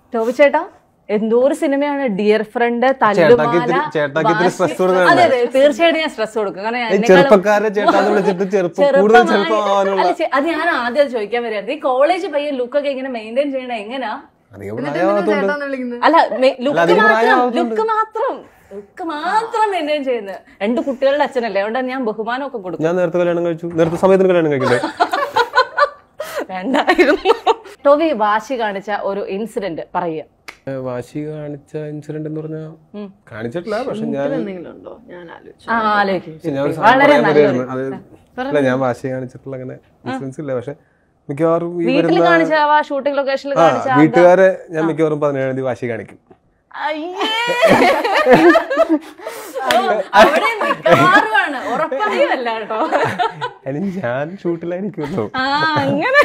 Toby ചേട്ടാ എന്തോ ഒരു സിനിമയാണ് ഡിയർ ഫ്രണ്ട് ചേട്ടാക്കി തല്ലുമാല ഇത്തിരി- ചേട്ടാക്കി ഇത്തിരി വാശി. stress കൊടുക്കുന്നുണ്ട്. അതെ അതെ തീർച്ചയായിട്ടും ഞാൻ സ്ട്രെസ് കൊടുക്കും കാരണം ഈ എന്നെക്കാളും ചെറുപ്പക്കാരെ ചേട്ടാന്ന് വിളിച്ചിട്ട് ചെറുപ്പം കൂടുതൽ ചെറുപ്പമായി- ചെറുപ്പമാവാനുള്ള അല്ല, ചെ- അത് ഞാൻ ആദ്യം അത് ചോദിക്കാൻ വരികയായിരുന്നു ഈ കോളേജ് പയ്യൻ ലുക്കൊക്കെ ഇങ്ങനെ മെയിൻറ്റെയിൻ ചെയ്യണ എങ്ങനെയാ അധികം പ്രായമാവാത്തോണ്ട് ചേട്ടാന്ന് വിളിക്കുന്നത് അല്ല ലുക്ക് അധികം മാത്രം പ്രായമാവുന്നുണ്ട്. ലുക്ക് മാത്രം ലുക്ക് മാത്രം മെയിൻറ്റെയിൻ ചെയ്യുന്നത് രണ്ട് കുട്ടികളുടെ അച്ഛനല്ലേ അതുകൊണ്ട് ഞാൻ ബഹുമാനമൊക്കെ കൊടുക്കും ഞാൻ നേരത്തെ കല്യാണം കഴിച്ചു നേരത്തെ സമയത്തിന് കല്യാണം കഴിക്കണ്ടേ വേണ്ടായിരുന്നു ടോവി വാശി കാണിച്ച ഒരു ഇൻസിഡന്റ് പറയുക ഏ, വാശി കാണിച്ച ഇൻസിഡന്റ് എന്ന് പറഞ്ഞാൽ കാണിച്ചിട്ടില്ല പക്ഷെ ഞാൻ എന്തെങ്കിലും ഉണ്ടോ ഞാൻ ആലോചിച്ചു ആ ആലോചിക്കും പക്ഷെ ഞാൻ ഒരു സാധനം വളരെ പറയാൻ നല്ലൊരു വരികയായിരുന്നു. അത് അല്ല ഞാൻ വാശി കാണിച്ചിട്ടുള്ള അങ്ങനെ ഇൻസിഡൻസ് ഇല്ല പക്ഷെ മിക്കവാറും ഈ വീട്ടിൽ വരുന്ന കാണിച്ച ആ ഷൂട്ടിംഗ് ലൊക്കേഷനിൽ ആ കാണിച്ച ആ- വീട്ടുകാരെ ഞാൻ മിക്കവാറും പതിനേഴാം തീയതി വാശി കാണിക്കും അയ്യേ. അവിടെ മിക്കവാറുമാണ് ഉറപ്പറിയല്ല കേട്ടോ അതിന് ഞാൻ ഷൂട്ടിലായിരിക്കുമല്ലോ ആ അങ്ങനെ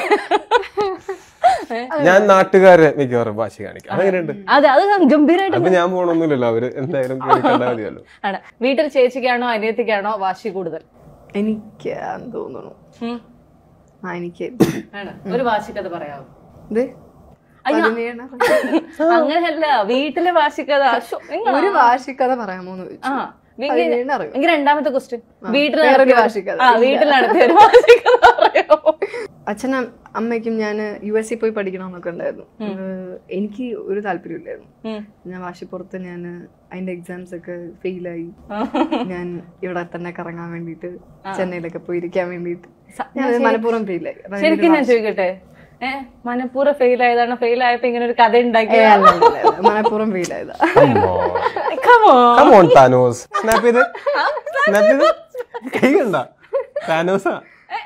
ഞാൻ നാട്ടുകാരെ മിക്കവാറും വാശി കാണിക്കും അതെങ്ങനെയുണ്ട് അതെ അത് ഗംഭീരമായിട്ട് അപ്പൊ ഞാൻ പോകണമെന്നില്ലല്ലോ അവര് എന്തായാലും കേറി കണ്ടാൽ മതിയല്ലോ ആണ് വീട്ടിൽ ചേച്ചിക്കാണോ അനിയത്തിക്കാണോ വാശി കൂടുതൽ എനിക്ക് തോന്നുന്നു ഉം. ആ എനിക്ക് ആണ് ഒരു വാശിക്കഥ പറയാമോ ഇത് അയ്യോ. പതിനേഴാം അങ്ങനെയല്ല വീട്ടിലെ വാശിക്കഥ ശ്ശോ, നിങ്ങൾ- ഒരു വാർഷികത പറയാമോന്ന് ചോദിച്ചു ആ വീ- പതിനേഴിന് അറിയും എങ്കിൽ രണ്ടാമത്തെ ക്വസ്റ്റ്യൻ വീട്ടിൽ വേറൊരു നടത്തിയ- വാശിക്കഥ. ആ വീട്ടിൽ നടത്തിയ ഒരു വാശിക്കഥ പറയാമോ അച്ഛനും അമ്മയ്ക്കും ഞാൻ യു എസ് പോയി പഠിക്കണമെന്നൊക്കെ ഉണ്ടായിരുന്നു ഏഹ് എനിക്ക് ഒരു താല്പര്യമില്ലായിരുന്നു ഉം. ഞാൻ വാശിപ്പുറത്ത് ഞാൻ അതിന്റെ എക്സാംസ് ഒക്കെ ഫെയിലായി ഞാൻ ഇവിടെ തന്നെ കറങ്ങാൻ വേണ്ടിയിട്ട് ചെന്നൈയിലൊക്കെ പോയി ഇരിക്കാൻ വേണ്ടിയിട്ട് ഞാൻ മലപ്പുറം ഫെയിലായി അപ്പൊ അതിന്റെ ശരിക്കും ഞാൻ ചോദിക്കട്ടെ ഏ മനഃപൂർവ്വം ഫെയിൽ ആയതാണ് ഫെയിൽ ആയപ്പോ ഇങ്ങനെ ഒരു കഥ ഉണ്ടാക്കി ഏ, അല്ല, അല്ല, അല്ല. Malappuram ഫെയിലായതാ Come on, Thanos. Snap ചെയ്ത്. Snap ചെയ്ത്. കൈ കണ്ട താനോസാ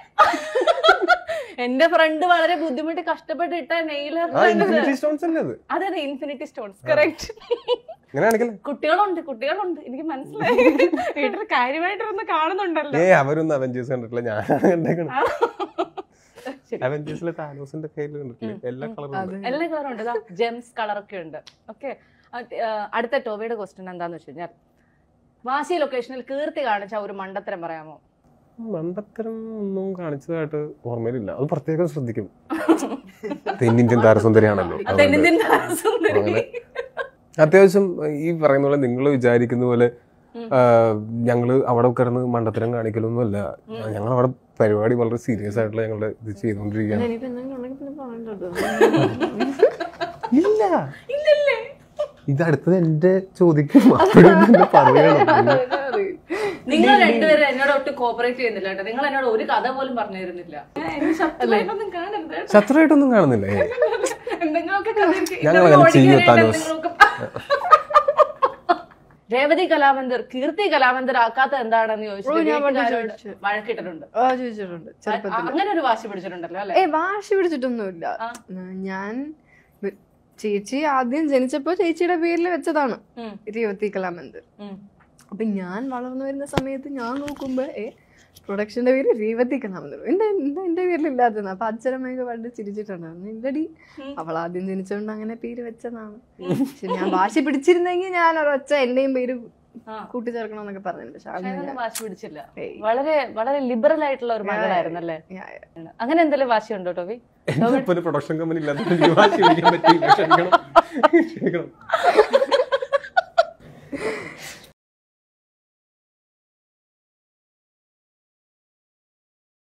എന്റെ ഫ്രണ്ട് വളരെ ബുദ്ധിമുട്ടി കഷ്ടപ്പെട്ട് ഇട്ട നെയിലർ ആ ഇൻഫിനിറ്റി സ്റ്റോൺസ് അല്ലേ അത് അതെ അതെ ഇൻഫിനിറ്റി സ്റ്റോൺസ് കറക്റ്റ് ഇങ്ങനെ കാണിക്കല്ലേ കുട്ടികളുണ്ട് കുട്ടികളുണ്ട് എനിക്ക് മനസ്സിലായി വീട്ടിൽ കാര്യമായിട്ടൊന്ന് കാണുന്നുണ്ടല്ലോ ഏ അവരൊന്നും അവഞ്ചേഴ്സ് കണ്ടിട്ടില്ല ഞാനാണ് കണ്ടേക്കണത് അവഞ്ചേഴ്സിലെ താനോസിന്റെ കയ്യിൽ കണ്ടിട്ടില്ലേ എല്ലാ കളറും എല്ലാ കളറും ഉണ്ട് ജെംസ് കളറൊക്കെ ഉണ്ട് ഓക്കെ അടുത്ത ടോബിയുടെ ക്വസ്റ്റ്യൻ എന്താന്ന് വെച്ച് കഴിഞ്ഞാൽ വാശി ലൊക്കേഷനിൽ കീർത്തി കാണിച്ച ഒരു മണ്ടത്തരം പറയാമോ മണ്ടത്തരം ഒന്നും കാണിച്ചതായിട്ട് ഓർമ്മയിലില്ല അത് പ്രത്യേകം ശ്രദ്ധിക്കും തെന്നിന്ത്യൻ താരസുന്ദരിയാണല്ലോ അതുകൊണ്ട് തെന്നിന്ത്യൻ താരസുന്ദരി. അങ്ങനെ. അത്യാവശ്യം ഈ പറയുന്ന പോലെ നിങ്ങൾ വിചാരിക്കുന്ന പോലെ ആ, ഞങ്ങള് അവിടെ കിടന്ന് മണ്ടത്തരം കാണിക്കലൊന്നുമല്ല ഞങ്ങൾ അവിടെ പരിപാടി വളരെ സീരിയസ് ആയിട്ടുള്ള ഞങ്ങളുടെ ഇത് ചെയ്തുകൊണ്ടിരിക്കുകയാണ് ഇനിയിപ്പോ എന്തെങ്കിലും ഉണ്ടെങ്കിൽ പിന്നെ പറയണ്ടല്ലോ ഇല്ല ഇത് അടുത്തത് എന്റെ ചോദിക്കും അപ്പോഴും എന്നെ പറയണം നിങ്ങൾ രണ്ടുപേരും എന്നോട് ഒട്ടും കോപ്പറേറ്റ് ചെയ്യുന്നില്ല കേട്ടോ നിങ്ങൾ എന്നോട് ഒരു കഥ പോലും പറഞ്ഞു തരുന്നില്ല എന്നെ ശത്രുവായിട്ടൊന്നും കാണരുത് കേട്ടോ. ശത്രുവായിട്ടൊന്നും കാണുന്നില്ല ഏ. എന്തെങ്കിലുമൊക്കെ കഥ എനിക്ക് ഞങ്ങൾ ഇതൊക്കെ അങ്ങനെ ചെയ്യും, ഓടിക്കാനായിട്ട് താനോസ്. എന്തെങ്കിലുമൊക്കെ രേവതി കലാമന്ദർ കീർത്തി കലാമന്ദർ ആക്കാത്ത എന്താണെന്ന് ചോദിച്ചിട്ട് ഞാൻ പണ്ട് വീട്ടുകാരോട് ചോദിച്ചു. വഴക്കിട്ടിട്ടുണ്ട് ആ ചോദിച്ചിട്ടുണ്ട് ചെറുപ്പത്തിൽ അങ്ങനെ ഒരു വാശി പിടിച്ചിട്ടുണ്ടല്ലോ അല്ലെ ഏ വാശി പിടിച്ചിട്ടൊന്നുമില്ല ഉം, ഞാൻ വി- ചേച്ചി ആദ്യം ജനിച്ചപ്പോ ചേച്ചിയുടെ പേരിൽ വെച്ചതാണ് ഉം. രേവതി കലാമന്ദിർ ഉം. അപ്പൊ ഞാൻ വളർന്നു വരുന്ന സമയത്ത് ഞാൻ നോക്കുമ്പോ ഏ പ്രൊഡക്ഷന്റെ പേര് രേവതി കലാമന്ദിർ എന്റെ എന്താ എന്റെ പേരിലില്ലാത്തത് അപ്പൊ അച്ഛനമ്മയൊക്കെ പണ്ട് ചിരിച്ചിട്ടുണ്ടായിരുന്നു എന്തടി അവൾ ആദ്യം ജനിച്ചോണ്ട് അങ്ങനെ പേര് വെച്ചതാണ് പക്ഷെ ഞാൻ വാശി പിടിച്ചിരുന്നെങ്കിൽ ഞാൻ ഒരൊച്ച എന്റെയും പേര് ആ. കൂട്ടിച്ചേർക്കണമെന്നൊക്കെ പറഞ്ഞു പക്ഷെ പക്ഷേ അങ്ങനെ അതൊന്നും വാശി പിടിച്ചില്ല ഏയ്. വളരെ വളരെ ലിബറൽ ആയിട്ടുള്ള ഒരു മകളായിരുന്നു അല്ലേ ഞാൻ- അങ്ങനെ എന്തെങ്കിലും വാശിയുണ്ടോ ടോബി എന്റെ ഒപ്പം ഒരു പ്രൊഡക്ഷൻ കമ്പനി ഇല്ലാത്ത വാശി പിടിക്കാൻ പറ്റിയില്ല ക്ഷമിക്കണം ക്ഷമിക്കണം